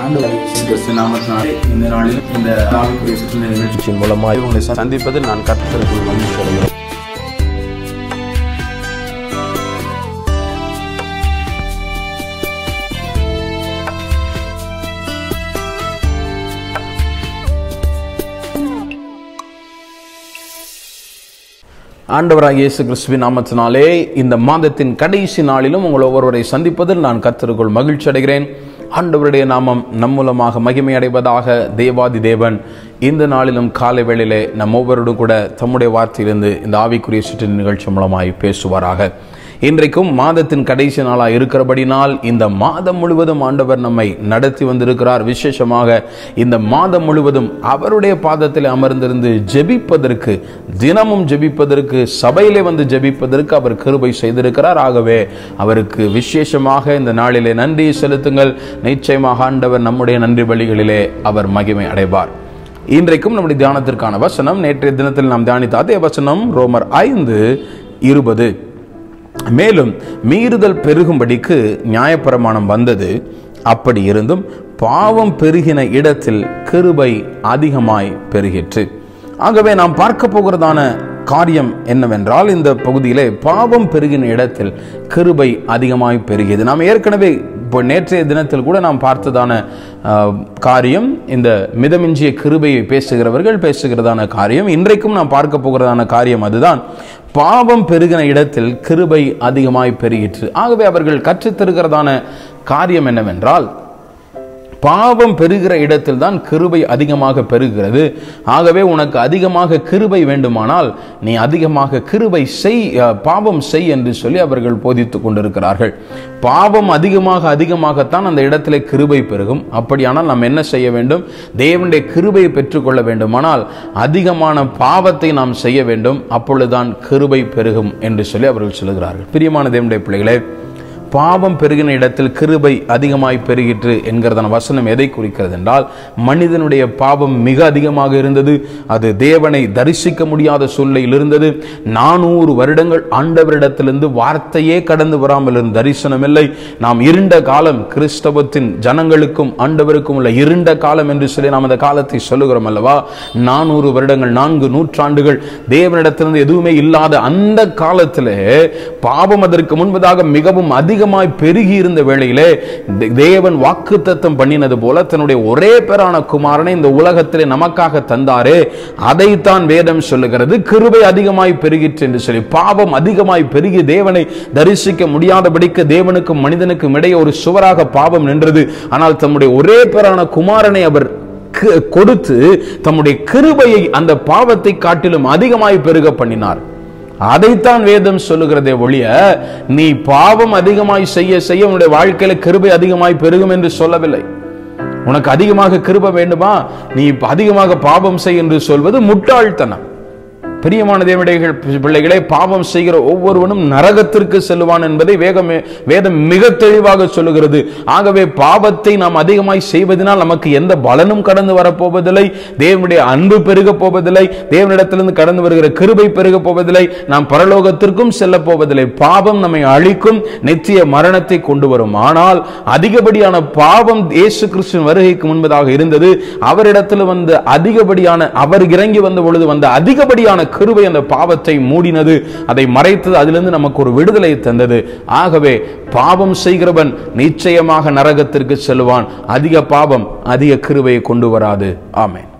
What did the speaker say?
ஆண்டவரை கிறிஸ்து நாமத்தினாலே இந்த நாளில் இந்த ஆவிக்குரிய சுற்றுலா நிகழ்ச்சியின் மூலமாக உங்களை சந்திப்பதில் நான் கர்த்தருக்குள் மகிழ்ச்சி அடைகிறேன் ஆண்டவராக இயேசு கிறிஸ்துவின் நாமத்தினாலே இந்த மாதத்தின் கடைசி நாளிலும் உங்கள் ஒவ்வொருவரை சந்திப்பதில் நான் கர்த்தருக்குள் மகிழ்ச்சி அடைகிறேன் ஆண்டவருடைய நாமம் நம் மூலமாக மகிமை அடைவதாக தேவாதி தேவன் இந்த நாளிலும் காலை வேளையிலே நம் ஒவ்வொருடும் கூட தம்முடைய வார்த்தையிலிருந்து இந்த ஆவிக்குரிய சுற்று நிகழ்ச்சி மூலமாய் பேசுவாராக இன்றைக்கும் மாதத்தின் கடைசி நாளாக இருக்கிறபடினால் இந்த மாதம் முழுவதும் ஆண்டவர் நம்மை நடத்தி வந்திருக்கிறார் விசேஷமாக இந்த மாதம் முழுவதும் அவருடைய பாதத்தில் அமர்ந்திருந்து ஜெபிப்பதற்கு தினமும் ஜெபிப்பதற்கு சபையிலே வந்து ஜெபிப்பதற்கு அவர் கிருபை செய்திருக்கிறார் ஆகவே அவருக்கு விசேஷமாக இந்த நாளிலே நன்றி செலுத்துங்கள் நிச்சயமாக ஆண்டவர் நம்முடைய நன்றி வழிகளிலே அவர் மகிமை அடைவார் இன்றைக்கும் நம்முடைய தியானத்திற்கான வசனம் நேற்றைய தினத்தில் நாம் தியானித்த அதே வசனம் ரோமர் ஐந்து இருபது மேலும் மீறுதல் பெருகும்படிக்கு நியாயப்பிரமாணம் வந்தது அப்படி இருந்தும் பாவம் பெருகின இடத்தில் கிருபை அதிகமாய் பெருகிற்று ஆகவே நாம் பார்க்க போகிறதான காரியம் என்னவென்றால் இந்த பகுதியிலே பாவம் பெருகின இடத்தில் கிருபை அதிகமாய் பெருகியது நாம் ஏற்கனவே இப்போ நேற்றைய தினத்தில் கூட நாம் பார்த்ததான ஆஹ், காரியம் இந்த மிதமிஞ்சிய கிருபையை பேசுகிறவர்கள் பேசுகிறதான காரியம் இன்றைக்கும் நாம் பார்க்க போகிறதான காரியம் அதுதான் பாவம் பெருகின இடத்தில் கிருபை அதிகமாய் பெருகிற்று ஆகவே அவர்கள் கற்றுத்தருகிறதான காரியம் என்னவென்றால் பாவம் பெருகிற இடத்தில் தான் கிருபை அதிகமாக பெருகிறது ஆகவே உனக்கு அதிகமாக கிருபை வேண்டுமானால் நீ அதிகமாக கிருபை செய் அஹ், பாவம் செய் என்று சொல்லி அவர்கள் போதித்துக் கொண்டிருக்கிறார்கள் பாவம் அதிகமாக அதிகமாகத்தான் அந்த இடத்திலே கிருபை பெருகும் அப்படியானால் நாம் என்ன செய்ய வேண்டும் தேவனுடைய கிருபையை பெற்றுக்கொள்ள வேண்டுமானால் அதிகமான பாவத்தை நாம் செய்ய வேண்டும் அப்பொழுதுதான் கிருபை பெருகும் என்று சொல்லி அவர்கள் சொல்லுகிறார்கள் பிரியமான தேவனுடைய பிள்ளைகளே பாவம் பெருகின இடத்தில் கிருபை அதிகமாய் பெருகிற்று என்கிறதான வசனம் எதை குறிக்கிறது என்றால் மனிதனுடைய பாவம் மிக அதிகமாக இருந்தது அது தேவனை தரிசிக்க முடியாத சூழ்நிலையில் இருந்தது நானூறு வருடங்கள் ஆண்டவரிடத்திலிருந்து வார்த்தையே கடந்து வராமல் இருந்த தரிசனம் இல்லை நாம் இருண்ட காலம் கிறிஸ்தவத்தின் ஜனங்களுக்கும் ஆண்டவருக்கும் உள்ள இருண்ட காலம் என்று சொல்லி நாம் அந்த காலத்தை சொல்லுகிறோம் அல்லவா நானூறு வருடங்கள் நான்கு நூற்றாண்டுகள் தேவனிடத்திலிருந்து எதுவுமே இல்லாத அந்த காலத்திலே பாவம் அதற்கு முன்பதாக மிகவும் அதிகமாய் பெருகி இருந்த வேளையிலே தே- தேவன் வாக்குத்தத்தம் பண்ணினது போல தன்னுடைய ஒரே பேரான குமாரனை இந்த உலகத்திலே நமக்காக தந்தாரே அதைத்தான் வேதம் சொல்லுகிறது கிருபை அதிகமாய் பெருகிற்று என்று சொல்லி பாவம் அதிகமாய் பெருகி தேவனை தரிசிக்க முடியாதபடிக்கு தேவனுக்கும் மனிதனுக்கும் இடையே ஒரு சுவராக பாவம் நின்றது ஆனால் தம்முடைய ஒரே பேரான குமாரனை அவர் கு- கொடுத்து தம்முடைய கிருபையை அந்த பாவத்தை காட்டிலும் அதிகமாய் பெருக பண்ணினார் அதைத்தான் வேதம் சொல்லுகிறதே ஒழிய நீ பாவம் அதிகமாய் செய்ய செய்ய உன்னுடைய வாழ்க்கையில கிருபை அதிகமாய் பெருகும் என்று சொல்லவில்லை உனக்கு அதிகமாக கிருபை வேண்டுமா நீ இப்ப அதிகமாக பாவம் செய் என்று சொல்வது முட்டாள்தனம் பிரியமான தேவடைகள் பிள்ளைகளே பாவம் செய்கிற ஒவ்வொருவனும் நரகத்திற்கு செல்லுவான் என்பதை வேகம் வேதம் மிக தெளிவாக சொல்லுகிறது ஆகவே பாவத்தை நாம் அதிகமாய் செய்வதனால் நமக்கு எந்த பலனும் கடந்து வரப்போவதில்லை தேவனுடைய அன்பு பெருக போவதில்லை தேவனிடத்திலிருந்து கடந்து வருகிற கிருபை பெருக போவதில்லை நாம் பரலோகத்திற்கும் செல்ல போவதில்லை பாவம் நம்மை அழிக்கும் நித்திய மரணத்தை கொண்டு வரும் ஆனால் அதிகப்படியான பாவம் இயேசு கிறிஸ்துவின் வருகைக்கு முன்பதாக இருந்தது அவரிடத்தில் வந்து அதிகப்படியான அவர் இறங்கி வந்த பொழுது வந்த அதிகப்படியான கிருபை அந்த பாவத்தை மூடினது அதை மறைத்தது அதிலிருந்து நமக்கு ஒரு விடுதலை தந்தது ஆகவே பாவம் செய்கிறவன் நிச்சயமாக நரகத்திற்கு செல்வான் அதிக பாவம் அதிக கிருபையை கொண்டு வராது ஆமென்